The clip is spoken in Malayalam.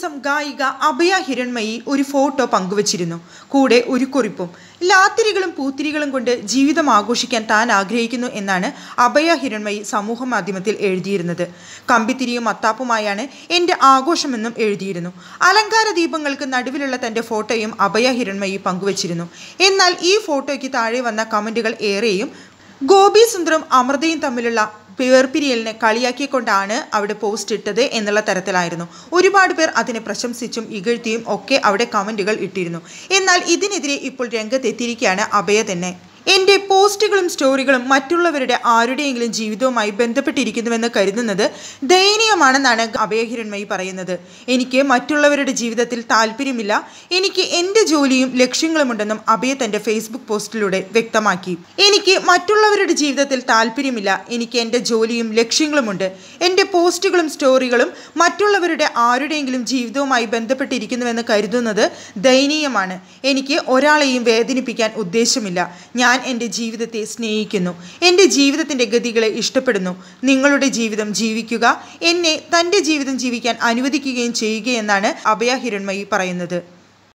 ദിവസം ഗായിക അഭയ ഹിരൺമയി ഒരു ഫോട്ടോ പങ്കുവച്ചിരുന്നു കൂടെ ഒരു കുറിപ്പും ലാത്തിരികളും പൂത്തിരികളും കൊണ്ട് ജീവിതം ആഘോഷിക്കാൻ താൻ ആഗ്രഹിക്കുന്നു എന്നാണ് അഭയ ഹിരൺമയി സമൂഹ മാധ്യമത്തിൽ എഴുതിയിരുന്നത് കമ്പിത്തിരിയും മത്താപ്പുമായാണ് എൻ്റെ ആഘോഷമെന്നും എഴുതിയിരുന്നു അലങ്കാര ദീപങ്ങൾക്ക് നടുവിലുള്ള തൻ്റെ ഫോട്ടോയും അഭയ ഹിരൺമയി പങ്കുവച്ചിരുന്നു എന്നാൽ ഈ ഫോട്ടോയ്ക്ക് താഴെ വന്ന കമൻറ്റുകൾ ഏറെയും ഗോപി സുന്ദറും അമൃതയും തമ്മിലുള്ള വേർപിരിയലിനെ കളിയാക്കിക്കൊണ്ടാണ് അവിടെ പോസ്റ്റ് ഇട്ടത് എന്നുള്ള തരത്തിലായിരുന്നു ഒരുപാട് പേർ അതിനെ പ്രശംസിച്ചും ഇകഴ്ത്തിയും ഒക്കെ അവിടെ കമൻറ്റുകൾ ഇട്ടിരുന്നു എന്നാൽ ഇതിനെതിരെ ഇപ്പോൾ രംഗത്തെത്തിയിരിക്കുകയാണ് അഭയ തന്നെ എൻ്റെ പോസ്റ്റുകളും സ്റ്റോറികളും മറ്റുള്ളവരുടെ ആരുടെയെങ്കിലും ജീവിതവുമായി ബന്ധപ്പെട്ടിരിക്കുന്നുവെന്ന് കരുതുന്നത് ദയനീയമാണെന്നാണ് അഭയഹിരൺമയി പറയുന്നത് എനിക്ക് മറ്റുള്ളവരുടെ ജീവിതത്തിൽ താല്പര്യമില്ല എനിക്ക് എൻ്റെ ജോലിയും ലക്ഷ്യങ്ങളുമുണ്ടെന്നും അഭയ തൻ്റെ ഫേസ്ബുക്ക് പോസ്റ്റിലൂടെ വ്യക്തമാക്കി എനിക്ക് മറ്റുള്ളവരുടെ ജീവിതത്തിൽ താല്പര്യമില്ല എനിക്ക് എൻ്റെ ജോലിയും ലക്ഷ്യങ്ങളുമുണ്ട് എൻ്റെ പോസ്റ്റുകളും സ്റ്റോറികളും മറ്റുള്ളവരുടെ ആരുടെയെങ്കിലും ജീവിതവുമായി ബന്ധപ്പെട്ടിരിക്കുന്നുവെന്ന് കരുതുന്നത് ദയനീയമാണ് എനിക്ക് ഒരാളെയും വേദനിപ്പിക്കാൻ ഉദ്ദേശമില്ല ഞാൻ എൻ്റെ ജീവിതത്തെ സ്നേഹിക്കുന്നു എൻ്റെ ജീവിതത്തിൻ്റെ ഗതികളെ ഇഷ്ടപ്പെടുന്നു നിങ്ങളുടെ ജീവിതം ജീവിക്കുക എന്നെ തൻ്റെ ജീവിതം ജീവിക്കാൻ അനുവദിക്കുകയും ചെയ്യുകയെന്നാണ് അഭയ ഹിരൺമയി പറയുന്നത്